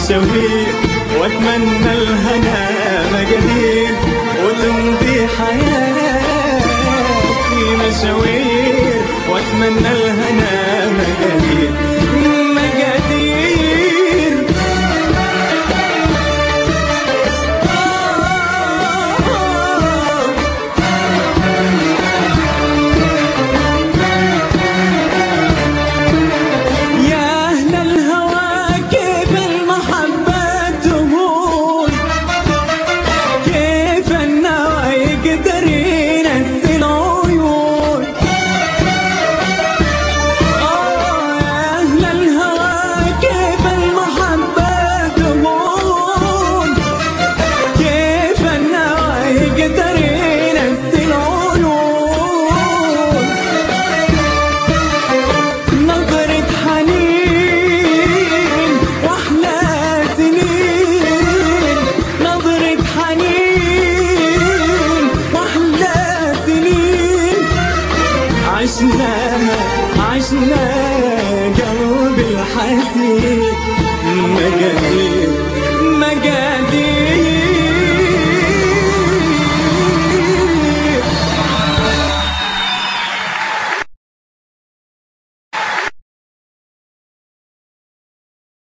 مشاوير واتمنى الهنا مجادير وتمضي حياتي مشاوير واتمنى الهنا مجادير مجادير يا أهل الهوى كيف المحبة تهون كيف النوى يقدر ينزل عيون آه يا أهل الهوى كيف المحبة تهون كيف النوى يقدر ينزل عيون نظرة حنين واحلى سنين نظرة حنين واحلى سنين عشنا عشنا قلب الحزين مجانين